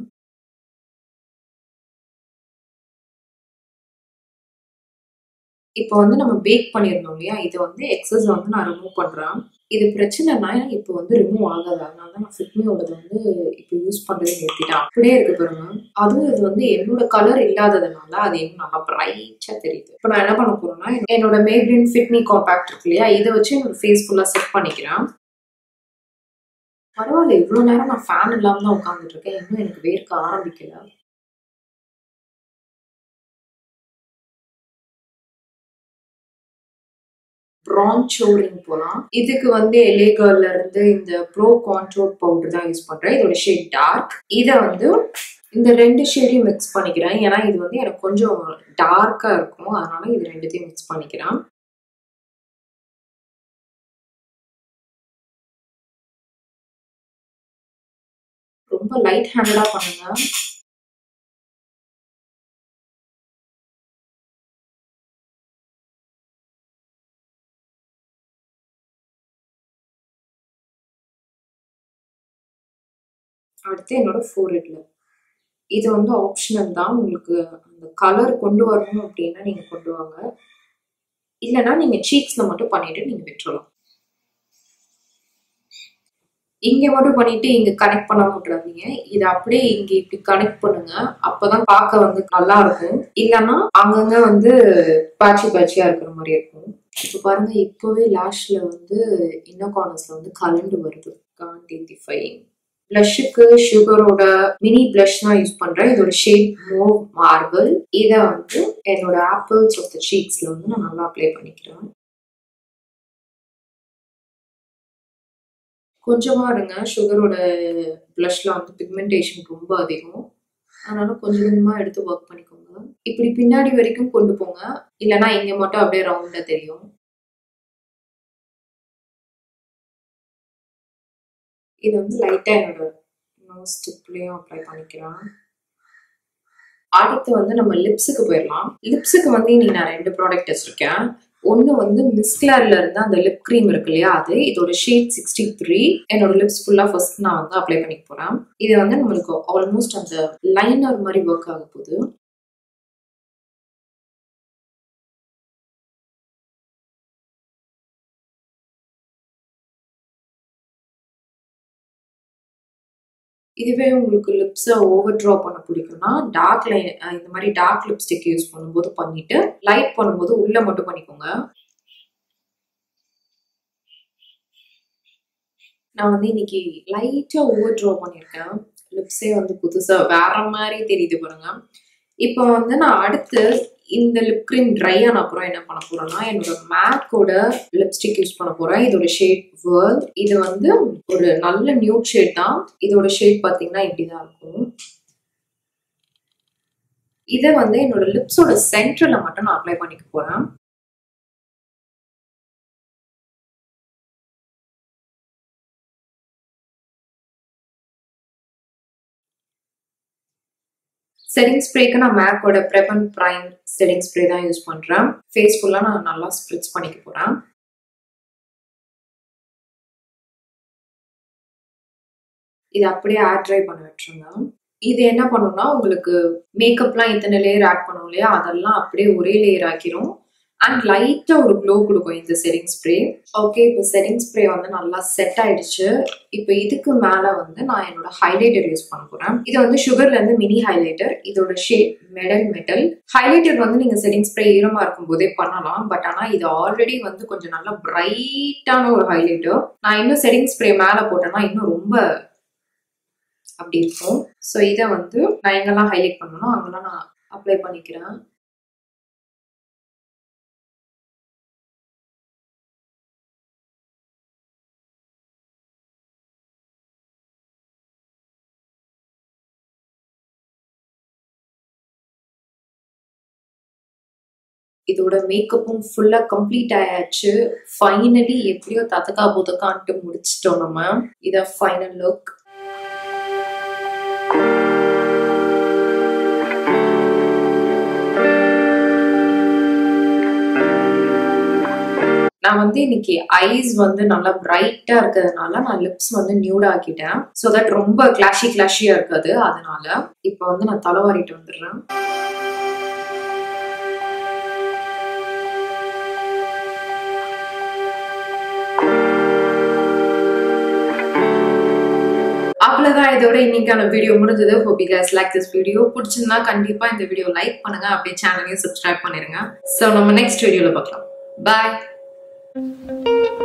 இப்போ வந்து நம்ம பேக் பண்ணியிருந்தோம் இல்லையா இதை வந்து எக்ஸஸ் வந்து நான் ரிமூவ் பண்றேன் இது பிரச்சனைனா இப்போ வந்து ரிமூவ் ஆகாது அதனால தான் நான் ஃபிட்மியோடது வந்து இப்போ யூஸ் பண்றது நிறுத்திட்டேன் அப்படியே இருக்கு பாருங்க அதுவும் இது வந்து என்னோட கலர் இல்லாததுனால அது இன்னும் நல்லா பிரைட்டா தெரியுது இப்போ நான் என்ன பண்ண போறேன்னா என்னோட மேக்ரின் ஃபிட்மி காம்பேக்ட் இருக்கு இல்லையா இதை வச்சு என்னோட ஃபேஸ் ஃபுல்லா செட் பண்ணிக்கிறேன் பரவாயில்ல இவ்வளோ நேரம் நான் ஃபேன் இல்லாம தான் உட்காந்துட்டு இருக்கேன் இன்னும் எனக்கு வேர்க்க ஆரம்பிக்கல ப்ரான்ச்சோரிங் போகலாம் இதுக்கு வந்து எலேகர்ல இருந்து இந்த ப்ரோ கான்டோர் பவுடர் தான் யூஸ் பண்றேன் இதோட ஷேட் டார்க் இதை வந்து இந்த ரெண்டு ஷேடையும் மிக்ஸ் பண்ணிக்கிறேன் ஏன்னா இது வந்து எனக்கு கொஞ்சம் டார்க்கா இருக்கும் அதனால இது ரெண்டுத்தையும் மிக்ஸ் பண்ணிக்கிறேன் ரொம்ப லைட் ஹேண்டடா பண்ணுங்க அடுத்து என்னோட ஃபோர்ஹெட்ல இது வந்து ஆப்ஷனல் தான் உங்களுக்கு அந்த கலர் கொண்டு வரணும் அப்படின்னா நீங்க கொண்டு வாங்க இல்லைன்னா நீங்க சீக்ஸ்ல மட்டும் பண்ணிட்டு நீங்க விட்டுறலாம் இங்க மட்டும் பண்ணிட்டு இங்க கனெக்ட் பண்ணாம விட்டுறாதீங்க இதை அப்படியே இங்க இப்படி கனெக்ட் பண்ணுங்க அப்பதான் பார்க்க வந்து நல்லா இருக்கும் இல்லைன்னா அங்கங்க வந்து பாச்சி பாச்சியா இருக்கிற மாதிரி இருக்கும் இப்போ பாருங்க இப்போவே லேஷ்ல வந்து இன்னர் கார்னர்ஸ்ல வந்து கலண்டு வருது காண்டிஃபைங் பிளஷுக்கு சுகரோட மினி பிளஷ் தான் யூஸ் பண்றேன் இதோட ஷேட் மோவ் மார்பிள் இதை வந்து என்னோட ஆப்பிள்ஸ் ஆஃப் த சீக்ஸ்ல வந்து நான் நல்லா அப்ளை பண்ணிக்கிறேன் கொஞ்சமா இருங்க சுகரோட பிளஷ்ல வந்து பிக்மெண்டேஷன் ரொம்ப அதிகம் அதனால கொஞ்சம் கொஞ்சமா எடுத்து ஒர்க் பண்ணிக்கோங்க இப்படி பின்னாடி வரைக்கும் கொண்டு போங்க இல்லைன்னா இங்க மட்டும் அப்படியே ரவுண்டா தெரியும் இது வந்து லைட்டா என்னோட நோஸ் டிப்லயும் அப்ளை பண்ணிக்கிறேன் அடுத்து வந்து நம்ம லிப்ஸுக்கு போயிடலாம் லிப்ஸுக்கு வந்து இன்னைக்கு நான் ரெண்டு ப்ராடக்ட் வச்சிருக்கேன் ஒன்று வந்து மிஸ்கிளார்ல இருந்து அந்த லிப் க்ரீம் இருக்கு இல்லையா அது இதோட ஷேட் சிக்ஸ்டி த்ரீ என்னோட லிப்ஸ் ஃபுல்லா ஃபர்ஸ்ட் நான் வந்து அப்ளை பண்ணிக்க போறேன் இது வந்து நம்மளுக்கு ஆல்மோஸ்ட் அந்த லைனர் மாதிரி ஒர்க் ஆக போகுது இதுவே உங்களுக்கு லிப்ஸை ஓவர் ட்ரா பண்ண பிடிக்கும்னா டார்க் லைன் இந்த மாதிரி டார்க் லிப்ஸ்டிக் யூஸ் பண்ணும்போது பண்ணிட்டு லைட் பண்ணும்போது உள்ள மட்டும் பண்ணிக்கோங்க நான் வந்து இன்னைக்கு லைட்டா ஓவர் ட்ரா பண்ணியிருக்கேன் லிப்ஸே வந்து புதுசா வேற மாதிரி தெரியுது பாருங்க இப்போ வந்து நான் அடுத்து இந்த லிப் கிரீம் ட்ரை ஆன அப்புறம் என்ன பண்ண போறேன்னா என்னோட மேக்கோட லிப்ஸ்டிக் யூஸ் பண்ண போறேன் இதோட ஷேட் வேர்ல்ட் இது வந்து ஒரு நல்ல நியூட் ஷேட் தான் இதோட ஷேட் பார்த்தீங்கன்னா இப்படிதான் இருக்கும் இதை வந்து என்னோட லிப்ஸோட சென்டர்ல மட்டும் நான் அப்ளை பண்ணிக்க போறேன் செட்டிங் ஸ்ப்ரேக்கு நான் மேக்கோட ப்ரெபன் ப்ரைம் செட்டிங் ஸ்ப்ரே தான் யூஸ் பண்ணுறேன் ஃபேஸ் ஃபுல்லாக நான் நல்லா ஸ்ப்ரிட்ஸ் பண்ணிக்க போகிறேன் இது அப்படியே ஏர் ட்ரை பண்ண விட்டுருங்க இது என்ன பண்ணும்னா உங்களுக்கு மேக்கப்லாம் இத்தனை லேயர் ஆட் பண்ணும் இல்லையா அதெல்லாம் அப்படியே ஒரே லேயர் ஆக்கிரும் அண்ட் லைட்டாக ஒரு க்ளோ கொடுக்கும் இந்த செட்டிங் ஸ்ப்ரே ஓகே இப்போ செட்டிங் ஸ்ப்ரே வந்து நல்லா செட் ஆயிடுச்சு இப்போ இதுக்கு மேலே வந்து நான் என்னோட ஹைலைட்டர் யூஸ் பண்ண போகிறேன் இது வந்து சுகர்லேருந்து மினி ஹைலைட்டர் இதோட ஷேட் மெடல் மெட்டல் ஹைலைட்டர் வந்து நீங்கள் செட்டிங் ஸ்ப்ரே ஈரமாக இருக்கும் போதே பண்ணலாம் பட் ஆனால் இது ஆல்ரெடி வந்து கொஞ்சம் நல்லா பிரைட்டான ஒரு ஹைலைட்டர் நான் இன்னும் செட்டிங் ஸ்ப்ரே மேலே போட்டேன்னா இன்னும் ரொம்ப அப்படி இருக்கும் ஸோ இதை வந்து நான் எங்கெல்லாம் ஹைலைட் பண்ணணும் அங்கெல்லாம் நான் அப்ளை பண்ணிக்கிறேன் இதோட மேக்கப்பும் ஃபுல்லாக கம்ப்ளீட் ஆயாச்சு ஃபைனலி எப்படியோ தத்தக்கா புதக்கான்ட்டு முடிச்சிட்டோம் நம்ம இதை ஃபைனல் லுக் நான் வந்து இன்னைக்கு ஐஸ் வந்து நல்லா பிரைட்டா இருக்கிறதுனால நான் லிப்ஸ் வந்து நியூட் ஆக்கிட்டேன் ஸோ தட் ரொம்ப கிளாஷி கிளாஷியா இருக்காது அதனால இப்போ வந்து நான் தலைவாரிட்டு வந்துடுறேன் அவ்வளோதான் இதோட இன்னைக்கான வீடியோ முடிஞ்சது hope you guys like this video பிடிச்சிருந்தா கண்டிப்பா இந்த வீடியோ லைக் பண்ணுங்க அப்படியே சேனலையும் சப்ஸ்கிரைப் பண்ணிருங்க ஸோ நம்ம நெக்ஸ்ட் வீடியோல பார்க்கலாம் பாய்